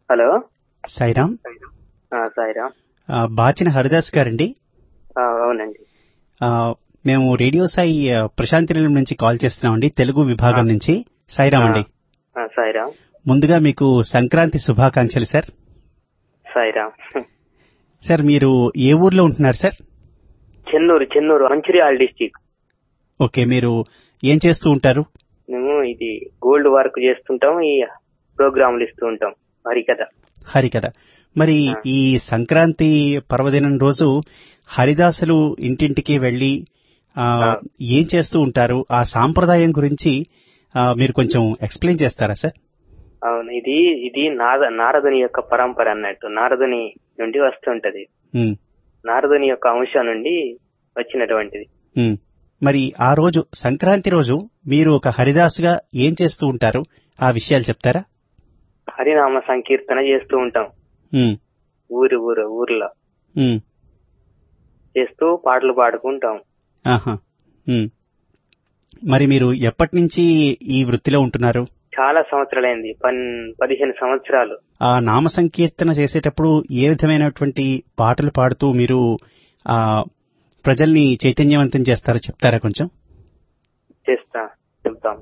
Hello Sairam ఆ, సాయిరామ్ ఆ, బాచిన హరిదాస్ గారండి ఆ, అవునండి ఆ, మేము రేడియో సాయి ఆ, ప్రశాంతి నిలయం నుంచి కాల్ చేస్తున్నామండి తెలుగు విభాగం నుంచి సాయిరామ్ అండి ఆ, సాయిరామ్ ముందుగా మీకు సంక్రాంతి శుభాకాంక్షలు సార్ సాయిరామ్ సార్ మీరు ఏ ఊర్లో ఉంటున్నారు sir Chennur Chennur Mancherial district okay మీరు ఏం చేస్తూ ఉంటారు మేము ఇది గోల్డ్ వర్క్ చేస్తుంటాం ఈ ప్రోగ్రాములు ఇస్తూ ఉంటాం హరికథ హరికథ మరి ఆ. ఈ సంక్రాంతి పర్వదినం రోజు హరిదాసులు ఇంటింటికి వెళ్లి ఆ, ఆ. ఏం చేస్తూ ఉంటారు ఆ సాంప్రదాయం గురించి ఆ, మీరు కొంచెం ఎక్స్ప్లెయిన్ చేస్తారా సార్ అవును ఇది ఇది నాద నారదుని యొక్క పరంపర అన్నట్టు నారదుని నుండి వస్తుంటది ఉమ్, నారదుని యొక్క అంశం నుండి వచ్చినటువంటిది ఉమ్. మరి ఆ రోజు సంక్రాంతి రోజు మీరు ఒక హరిదాసుగా ఏం చేస్తూ ఉంటారు ఆ విషయాలు చెప్తారా హరినామ సంకీర్తన చేస్తూ ఉంటాం ఉమ్, ఊరు ఊరు ఊర్లో ఉమ్, చేస్తూ పాటలు పాడుకుంటాం ఆహా, ఉమ్. మరి మీరు ఎప్పటి నుంచి ఈ వృత్తిలో ఉంటున్నారు చాలా సంవత్సరాలైంది పన్ పదిహేను సంవత్సరాలు ఆ నామ సంకీర్తన చేసేటప్పుడు ఏ విధమైనటువంటి పాటలు పాడుతూ మీరు ఆ ప్రజల్ని చైతన్యవంతం చేస్తారో చెప్తారా కొంచెం చేస్తా చెప్తాం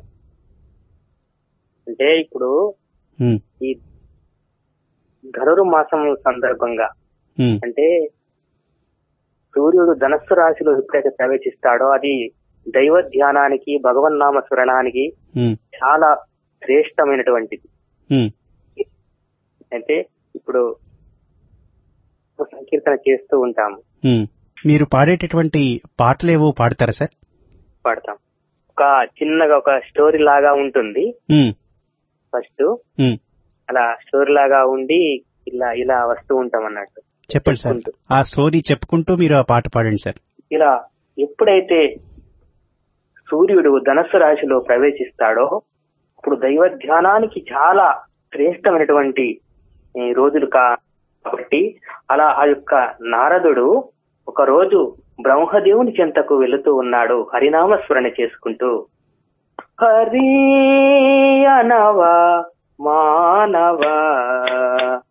అంటే ఇప్పుడు ఉమ్, ఈ ధనురు మాసం సందర్భంగా ఉమ్, అంటే సూర్యుడు ధనస్సు రాశిలో ఎప్పుడైతే ప్రవేశిస్తాడో అది దైవ ధ్యానానికి భగవన్నామ స్మరణానికి ఉమ్, చాలా శ్రేష్టమైనటువంటిది ఉమ్, అయితే ఇప్పుడు సంకీర్తన చేస్తూ ఉంటాము ఉమ్. మీరు పాడేటటువంటి పాటలేవో పాడతారా సార్ పాడతాం ఒక చిన్నగా ఒక స్టోరీ లాగా ఉంటుంది ఉమ్, ఫస్ట్ ఉమ్. అలా స్టోరీ లాగా ఉండి ఇలా ఇలా వస్తూ ఉంటాం అన్నట్టు చెప్పండి సార్ చెప్పుకుంటూ. ఆ స్టోరీ చెప్పుకుంటూ మీరు ఆ పాట పాడండి సార్ ఇలా ఎప్పుడైతే సూర్యుడు ధనస్సు రాశిలో ప్రవేశిస్తాడో అప్పుడు దైవ ధ్యానానికి చాలా శ్రేష్టమైనటువంటి ఈ, రోజులు కా- కాబట్టి అలా ఆ యొక్క నారదుడు ఒక రోజు బ్రహ్మదేవుని చెంతకు వెళుతూ ఉన్నాడు హరినామ స్మరణ చేసుకుంటూ హరి అనవా మానవా